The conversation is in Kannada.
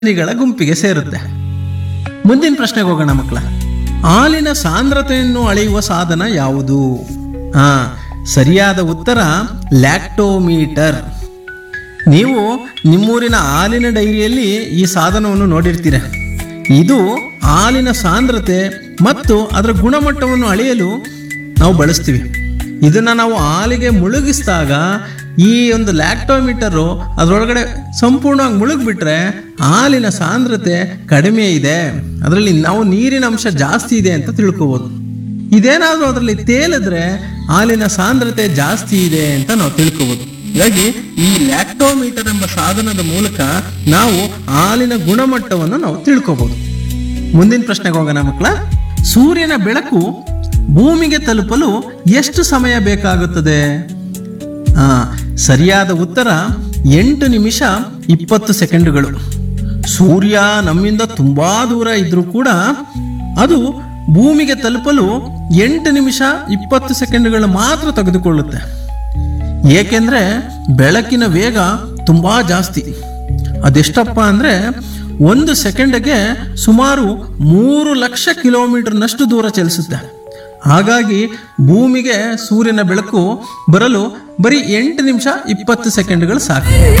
ಪ್ರಾಣಿಗಳ ಗುಂಪಿಗೆ ಸೇರುತ್ತೆ ಮುಂದಿನ ಪ್ರಶ್ನೆಗೆ ಹೋಗೋಣ ಮಕ್ಕಳ ಹಾಲಿನ ಸಾಂದ್ರತೆಯನ್ನು ಅಳೆಯುವ ಸಾಧನ ಯಾವುದು ಹಾ ಸರಿಯಾದ ಉತ್ತರ ಲ್ಯಾಕ್ಟೋಮೀಟರ್ ನೀವು ನಿಮ್ಮೂರಿನ ಹಾಲಿನ ಡೈರಿಯಲ್ಲಿ ಈ ಸಾಧನವನ್ನು ನೋಡಿರ್ತೀರ ಇದು ಹಾಲಿನ ಸಾಂದ್ರತೆ ಮತ್ತು ಅದರ ಗುಣಮಟ್ಟವನ್ನು ಅಳೆಯಲು ನಾವು ಬಳಸ್ತೀವಿ ಇದನ್ನು ನಾವು ಹಾಲಿಗೆ ಮುಳುಗಿಸಿದಾಗ ಈ ಒಂದು ಲ್ಯಾಕ್ಟೋಮೀಟರು ಅದರೊಳಗಡೆ ಸಂಪೂರ್ಣವಾಗಿ ಮುಳುಗ್ಬಿಟ್ರೆ ಹಾಲಿನ ಸಾಂದ್ರತೆ ಕಡಿಮೆ ಇದೆ ಅದರಲ್ಲಿ ನಾವು ನೀರಿನ ಅಂಶ ಜಾಸ್ತಿ ಇದೆ ಅಂತ ತಿಳ್ಕೊಬೋದು ಇದೇನಾದರೂ ಅದರಲ್ಲಿ ತೇಲಿದ್ರೆ ಹಾಲಿನ ಸಾಂದ್ರತೆ ಜಾಸ್ತಿ ಇದೆ ಅಂತ ನಾವು ತಿಳ್ಕೊಬೋದು ಹೀಗಾಗಿ ಈ ಲ್ಯಾಕ್ಟೋಮೀಟರ್ ಎಂಬ ಸಾಧನದ ಮೂಲಕ ನಾವು ಹಾಲಿನ ಗುಣಮಟ್ಟವನ್ನು ನಾವು ತಿಳ್ಕೊಬೋದು ಮುಂದಿನ ಪ್ರಶ್ನೆಗೆ ಹೋಗೋಣ ಮಕ್ಕಳ ಸೂರ್ಯನ ಬೆಳಕು ಭೂಮಿಗೆ ತಲುಪಲು ಎಷ್ಟು ಸಮಯ ಬೇಕಾಗುತ್ತದೆ ಆ, ಸರಿಯಾದ ಉತ್ತರ ಎಂಟು ನಿಮಿಷ ಇಪ್ಪತ್ತು ಸೆಕೆಂಡುಗಳು ಸೂರ್ಯ ನಮ್ಮಿಂದ ತುಂಬಾ ದೂರ ಇದ್ರೂ ಕೂಡ ಅದು ಭೂಮಿಗೆ ತಲುಪಲು ಎಂಟು ನಿಮಿಷ ಇಪ್ಪತ್ತು ಸೆಕೆಂಡುಗಳು ಮಾತ್ರ ತೆಗೆದುಕೊಳ್ಳುತ್ತೆ ಏಕೆಂದ್ರೆ ಬೆಳಕಿನ ವೇಗ ತುಂಬಾ ಜಾಸ್ತಿ ಅದೆಷ್ಟಪ್ಪ ಅಂದ್ರೆ ಒಂದು ಸೆಕೆಂಡ್ಗೆ ಸುಮಾರು ಮೂರು ಲಕ್ಷ ಕಿಲೋಮೀಟರ್ನಷ್ಟು ದೂರ ಚಲಿಸುತ್ತೆ ಹಾಗಾಗಿ ಭೂಮಿಗೆ ಸೂರ್ಯನ ಬೆಳಕು ಬರಲು ಬರೀ ಎಂಟು ನಿಮಿಷ ಇಪ್ಪತ್ತು ಸೆಕೆಂಡ್ಗಳು ಸಾಕು